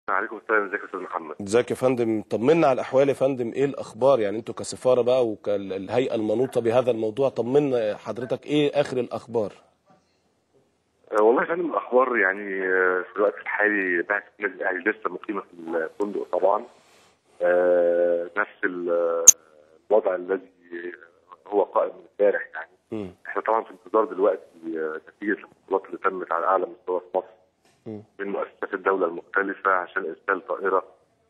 عليكم السلام ازيك يا استاذ محمد ازيك يا فندم طمنا على الاحوال يا فندم ايه الاخبار يعني انتوا كسفاره بقى وكالهيئه المنوطه بهذا الموضوع طمنا حضرتك ايه اخر الاخبار أه والله يا فندم الاخبار يعني آه، في الوقت الحالي بعثه النادي الاهلي لسه مقيمه في الفندق طبعا آه، نفس ال- الوضع الذي هو قائم من امبارح يعني مم. احنا طبعا في انتظار دلوقتي آه، نتيجه الاتصالات اللي تمت على اعلى مستوى في مصر مم. من مؤسسات الدوله المختلفه عشان ارسال طائره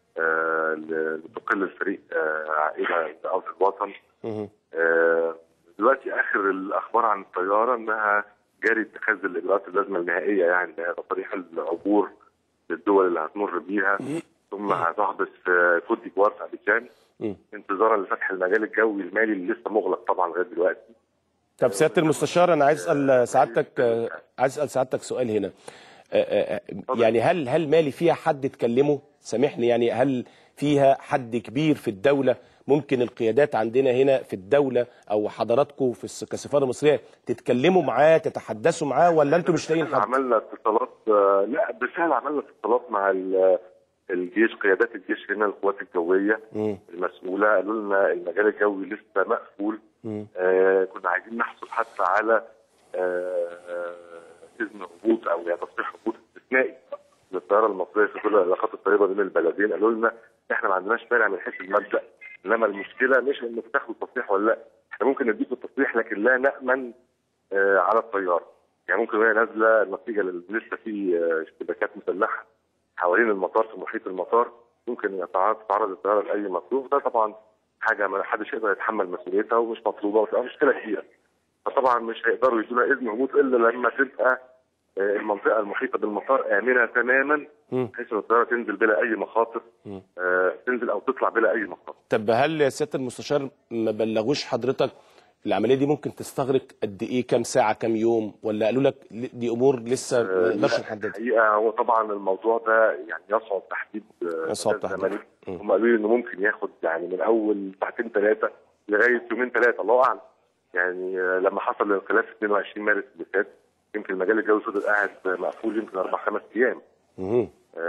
آه، ل- لتقل الفريق آه، عائله لارض الوطن مم. آه، دلوقتي اخر الاخبار عن الطياره انها جاري اتخاذ الاجراءات اللازمه النهائيه يعني اللي هي تصاريح العبور للدول اللي هتمر بيها ثم هتحبس في كوت ديفوار في ابيجان مم. انتظارا لفتح المجال الجوي المالي اللي لسه مغلق طبعا لغايه دلوقتي طب سياده المستشار انا عايز اسال سعادتك آه، عايز اسال سعادتك سؤال هنا آه، آه، آه، يعني هل هل مالي فيها حد تكلمه سامحني يعني هل فيها حد كبير في الدوله ممكن القيادات عندنا هنا في الدوله او حضراتكم في الس- كسفاره مصريه تتكلموا معاه تتحدثوا معاه ولا انتوا مش لاقيين حد عملنا اتصالات آه، لا بالفعل عملنا اتصالات مع ال- الجيش قيادات الجيش هنا القوات الجويه مم. المسؤوله قالوا لنا المجال الجوي لسه مقفول مم. آه كنا عايزين نحصل حتى على آه، آه، اذن هبوط او يعني تصريح هبوط استثنائي للطياره المصريه في كل العلاقات الطيبه بين البلدين قالوا لنا احنا ما عندناش مانع من حيث المبدا انما المشكله مش انكم تاخدوا التصريح ولا لا احنا ممكن نديكم التصريح لكن لا نامن آه على الطياره يعني ممكن وهي نازله نتيجه لل- لسه في آه، اشتباكات مسلحه حوالين المطار في محيط المطار ممكن يتعرض تتعرض الطياره لاي مكروه ده طبعا حاجه ما حدش يقدر يتحمل مسؤوليتها ومش مطلوبه وتبقى مشكله كبيره فطبعا مش هيقدروا يدونا اذن هبوط الا لما تبقى آه، المنطقه المحيطه بالمطار امنه تماما مم. بحيث ان الطياره تنزل بلا اي مخاطر مم. آه، تنزل او تطلع بلا اي مخاطر طب هل يا سياده المستشار ما بلغوش حضرتك العمليه دي ممكن تستغرق قد ايه كام ساعه كام يوم ولا قالوا لك ل- دي امور لسه ما نقدرش لا، نحددها الحقيقه هو طبعا الموضوع ده يعني يصعب تحديد آه، يصعب مدى تحديد. زمني. مم. هم قالوا لي انه ممكن ياخد يعني من اول ساعتين ثلاثه لغايه يومين ثلاثه الله اعلم يعني آه، لما حصل الانقلاب في 22 مارس اللي فات يمكن المجال الجوي فضل قاعد مقفول يمكن اربع خمس ايام مهم.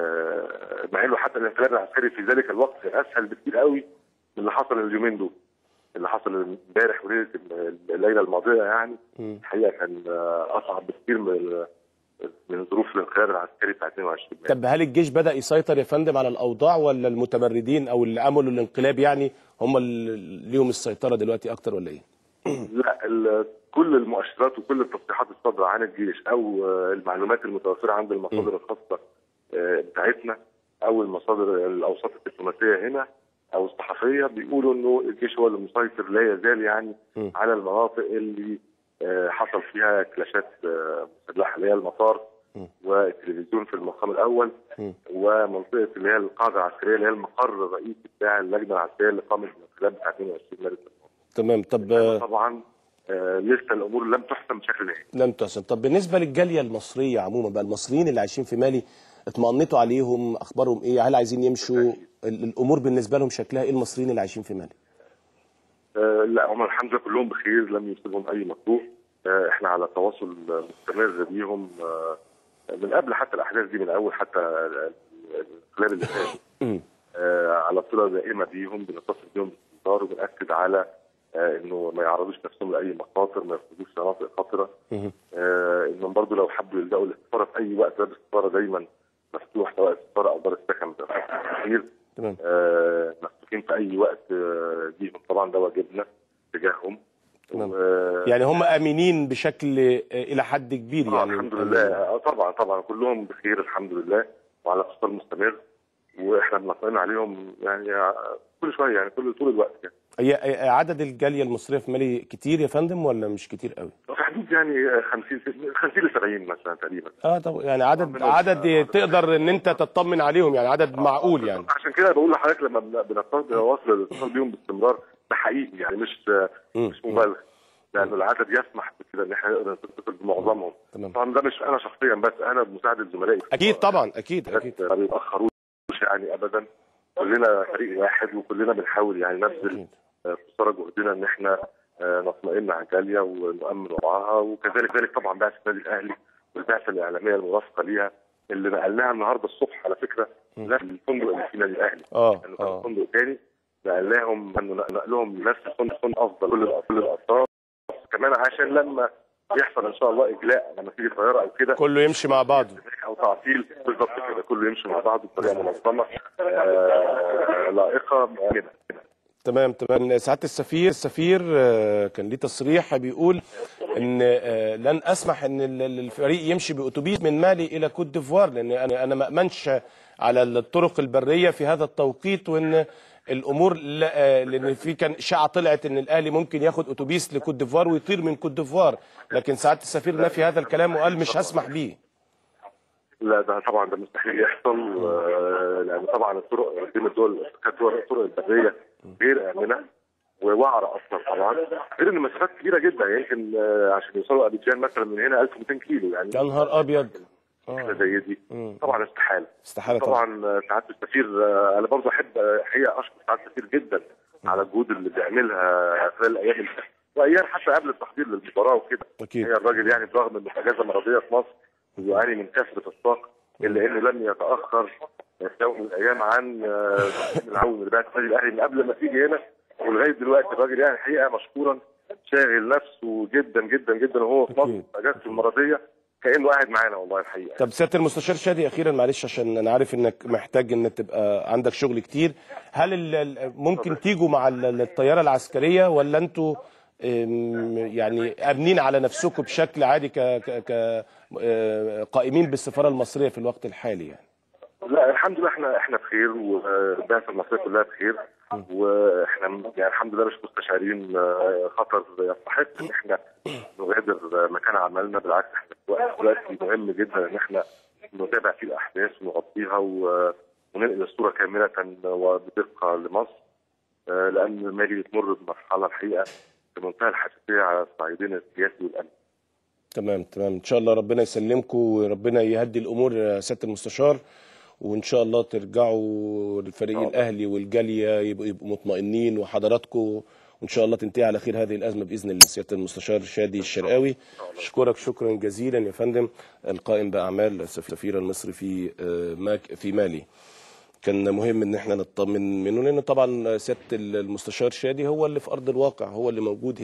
آه، مع انه حتى الانقلاب العسكري في ذلك الوقت كان اسهل بكثير قوي من اللي حصل اليومين دول اللي حصل امبارح وليله الليله الماضيه يعني مم. الحقيقه كان آه، اصعب بكثير من من ظروف الانقلاب العسكري بتاع 22 مارس طب هل الجيش بدا يسيطر يا فندم على الاوضاع ولا المتمردين او اللي عملوا الانقلاب يعني هم اللي ليهم السيطره دلوقتي اكتر ولا ايه؟ لا ال- كل المؤشرات وكل التصريحات الصادره عن الجيش او آه، المعلومات المتوفره عند المصادر الخاصه آه، بتاعتنا او المصادر الاوساط الدبلوماسيه هنا او الصحفيه بيقولوا انه الجيش هو اللي مسيطر لا يزال يعني م. على المناطق اللي آه، حصل فيها كلاشات آه، مسلحه اللي هي المطار م. والتلفزيون في المقام الاول م. ومنطقه اللي هي القاعده العسكريه اللي هي المقر الرئيسي بتاع اللجنه العسكريه اللي قامت بالانقلاب بتاع 22 مارس تمام طب آه، طبعا آه، لسه الامور لم تحسم بشكل نهائي لم تحسن طب بالنسبه للجاليه المصريه عموما بقى المصريين اللي عايشين في مالي اطمئنتوا عليهم اخبارهم ايه هل عايزين يمشوا ال- الامور بالنسبه لهم شكلها ايه المصريين اللي عايشين في مالي آه، لا هم الحمد لله كلهم بخير لم يصيبهم اي مكروه آه، احنا على تواصل آه، مستمر بيهم آه، من قبل حتى الاحداث دي من اول حتى ال- الانقلاب اللي فات مم. آه، على صله دائمه بيهم بنتصل بيهم باستمرار وبناكد على آه، انه ما يعرضوش نفسهم لاي مخاطر ما يخرجوش مناطق خطره مهم. آه، انهم برضو لو حبوا يلجأوا للسفاره في اي وقت باب السفاره دايما مفتوح سواء السفاره او دار السكن بتاع التحرير تمام آه، مفتوحين في اي وقت آه، ليهم طبعا ده واجبنا تجاههم تمام. و- يعني هم امنين بشكل آه، الى حد كبير آه يعني الحمد لله آه طبعا طبعا كلهم بخير الحمد لله وعلى اتصال مستمر واحنا بنطمئن عليهم يعني آه، كل شويه يعني كل طول الوقت يعني هي هي عدد الجاليه المصريه في مالي كتير يا فندم ولا مش كتير قوي في حدود يعني آه، 50 50 ل 70 مثلا تقريبا اه طب يعني عدد منهم- عدد تقدر ان انت تطمن عليهم يعني عدد معقول يعني عشان كده بقول لحضرتك لما بن- بنتصل بنواصل الاتصال بيهم باستمرار ده حقيقي يعني مش مم. مش مبالغ لانه العدد يسمح بكده ان احنا نقدر نتصل بمعظمهم تمام. طبعا ده مش انا شخصيا بس انا بمساعده زملائي في اكيد طبعا اكيد بس اكيد ما بيتاخروش يعني ابدا كلنا فريق واحد وكلنا بنحاول يعني نبذل أكيد. آه، قصارى جهدنا ان احنا آه، نطمئن على جاليه ونؤمن وضعها وكذلك ذلك طبعا بعثه النادي الاهلي والبعثه الاعلاميه المرافقه ليها اللي نقلناها النهارده الصبح على فكره نفس الفندق اللي في النادي الاهلي اه لانه كان اه فندق تاني نقلناهم انه نقلهم لنفس الفندق فندق افضل كل الأ- كل الاطراف كمان عشان لما يحصل ان شاء الله اجلاء لما تيجي طياره او كده كله يمشي مع بعضه او تعطيل بالظبط كده كله يمشي مع بعض بطريقه منظمه آه، لائقه مؤمنه تمام تمام سعاده السفير السفير آه، كان ليه تصريح بيقول ان آه، لن اسمح ان ال- ال- الفريق يمشي باتوبيس من مالي الى كوت ديفوار لان انا انا ما امنش على الطرق البريه في هذا التوقيت وان الامور لا- آه، لان في كان اشاعه طلعت ان الاهلي ممكن ياخد اتوبيس لكوت ديفوار ويطير من كوت ديفوار لكن سعاده السفير نفي هذا الكلام وقال مش هسمح بيه لا ده طبعا ده مستحيل يحصل آه، لان طبعا الطرق بين الدول كانت الطرق البريه غير امنه ووعره اصلا طبعا غير ان المسافات كبيره جدا يمكن آه، عشان يوصلوا ابيجان مثلا من هنا 1200 كيلو يعني يا نهار ابيض حاجه اه زي دي طبعا استحاله استحاله طبعا طبعا آه، سعاده السفير آه، انا برضه احب آه، حقيقه اشكر سعاده السفير جدا على الجهود اللي بيعملها خلال الايام اللي فاتت. وايام حتى قبل التحضير للمباراه وكده أكيد. هي الراجل يعني برغم انه في اجازه مرضيه في مصر ويعاني من كثره الطاقه الا انه لم يتاخر في يوم من الايام عن آه، تقديم العون لبعثه النادي الاهلي من قبل ما تيجي هنا ولغايه دلوقتي الراجل يعني الحقيقه مشكورا شاغل نفسه جدا جدا جدا وهو في مصر أكيد. في اجازته المرضيه كانه قاعد معانا والله الحقيقه طب سياده المستشار شادي اخيرا معلش عشان انا عارف انك محتاج ان تبقى عندك شغل كتير هل ال- ال- ممكن تيجوا مع ال- الطياره العسكريه ولا انتوا أم، يعني امنين على نفسكم بشكل عادي ك ك ك آه، قائمين بالسفاره المصريه في الوقت الحالي يعني لا الحمد لله احنا احنا بخير والبعثه المصريه كلها بخير واحنا يعني الحمد لله مش مستشعرين آه، خطر يستحق ان احنا نغادر مكان عملنا بالعكس احنا في وقت دلوقتي مهم جدا ان احنا نتابع فيه الاحداث ونغطيها و- وننقل الصوره كامله وبدقه لمصر آه، لان مالي بتمر بمرحله الحقيقه في منتهى الحساسيه على الصعيدين السياسي والامني تمام تمام ان شاء الله ربنا يسلمكم وربنا يهدي الامور يا سياده المستشار وان شاء الله ترجعوا للفريق الاهلي والجاليه يبقوا, يبقوا مطمئنين وحضراتكم وان شاء الله تنتهي على خير هذه الازمه باذن الله سياده المستشار شادي الشرقاوي اشكرك شكرا جزيلا يا فندم القائم باعمال السفير المصري في آه، ماك- في مالي كان مهم ان احنا نطمن منه لان طبعا سياده المستشار شادي هو اللي في ارض الواقع هو اللي موجود